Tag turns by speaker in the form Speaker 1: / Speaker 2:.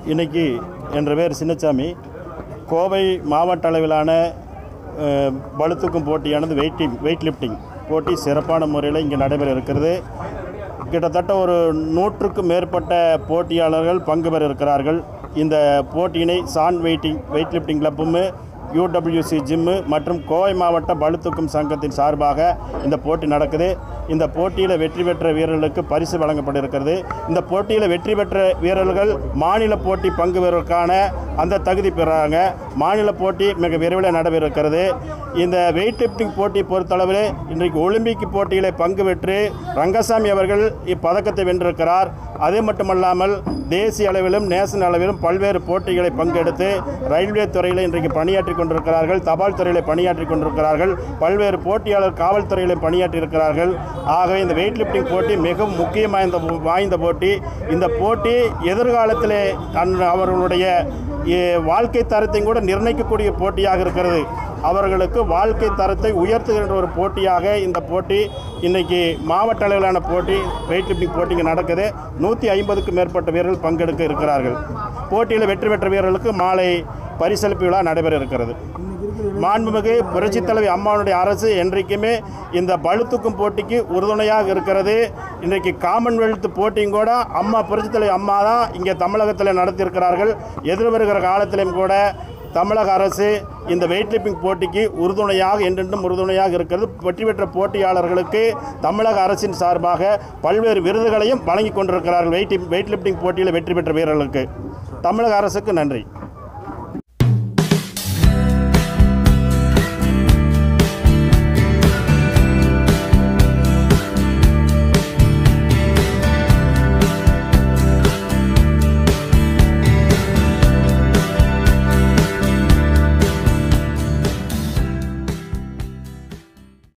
Speaker 1: இன்னைக்கு என்ற பேர் சின்னசாமி கோவை மாவட்ட அளவிலான அஹ், பளுதூக்கும் போட்டியானது வெயிட்டிங் வெயிட் லிஃப்டிங் போட்டி சிறப்பான முறையில் இங்கே நடைபெற இருக்கிறது கிட்டத்தட்ட ஒரு நூற்றுக்கும் மேற்பட்ட போட்டியாளர்கள் பங்கு பெற இருக்கிறார்கள் இந்த போட்டியினை சான் வெயிட்டிங் வெயிட் லிஃப்டிங் கிளப்பும் யூடபிள்யூசி ஜிம்மு மற்றும் கோவை மாவட்ட பளுதூக்கும் சங்கத்தின் சார்பாக இந்த போட்டி நடக்குது இந்த போட்டியில் வெற்றி பெற்ற வீரர்களுக்கு பரிசு வழங்கப்பட இருக்கிறது இந்த போட்டியில் வெற்றி பெற்ற வீரர்கள் மாநில போட்டி பங்கு பெறுவதற்கான அந்த தகுதி பெறாங்க மாநில போட்டி மிக விரைவில் நடைபெற இருக்கிறது இந்த வெயிட் லிஃப்டிங் போட்டி பொறுத்தளவில் இன்றைக்கு ஒலிம்பிக் போட்டியில் பங்கு பெற்று ரங்கசாமி அவர்கள் இப்பதக்கத்தை வென்றிருக்கிறார் அது மட்டுமல்லாமல் தேசிய அளவிலும் நேஷனல் அளவிலும் பல்வேறு போட்டிகளை பங்கெடுத்து ரயில்வே துறையில் இன்றைக்கு பணியாற்றி கொண்டிருக்கிறார்கள் தபால் துறையில் பணியாற்றி கொண்டிருக்கிறார்கள் பல்வேறு போட்டியாளர் காவல்துறையில் பணியாற்றி இருக்கிறார்கள் ஆகவே இந்த வெயிட் லிஃப்டிங் போட்டி மிகவும் முக்கியம் வாய்ந்த வாய்ந்த போட்டி இந்த போட்டி எதிர்காலத்திலே தன் அவர்களுடைய எ, வாழ்க்கை தரத்தையும் கூட நிர்ணயிக்கக்கூடிய போட்டியாக இருக்கிறது அவர்களுக்கு வாழ்க்கை தரத்தை உயர்த்துகின்ற ஒரு போட்டியாக இந்த போட்டி இன்னைக்கு மாவட்ட அளவிலான போட்டி வெயிட் லிஃப்டிங் போட்டி இங்கே நடக்குது நூற்றி ஐம்பதுக்கும் மேற்பட்ட வீரர்கள் பங்கெடுக்க இருக்கிறார்கள் போட்டியில் வெற்றி பெற்ற வீரர்களுக்கு மாலை பரிசளிப்பு விழா நடைபெற இருக்கிறது மாண்புமிகு புரட்சித் தலைவி அம்மாவுடைய அரசு என்றைக்குமே இந்த பளுதூக்கும் போட்டிக்கு உறுதுணையாக இருக்கிறது இன்றைக்கு காமன்வெல்த் போட்டியும் கூட அம்மா புரட்சித் தலைவி அம்மா தான் இங்கே தமிழகத்தில் நடத்தியிருக்கிறார்கள் எதிர்வருகிற காலத்திலும் கூட தமிழக அரசு இந்த வெயிட் லிஃப்டிங் போட்டிக்கு உறுதுணையாக என்றென்றும் உறுதுணையாக இருக்கிறது வெற்றி பெற்ற போட்டியாளர்களுக்கு தமிழக அரசின் சார்பாக பல்வேறு விருதுகளையும் வழங்கி கொண்டிருக்கிறார்கள் வெயிட் வெயிட் லிஃப்டிங் போட்டியில் வெற்றி பெற்ற வீரர்களுக்கு தமிழக அரசுக்கு நன்றி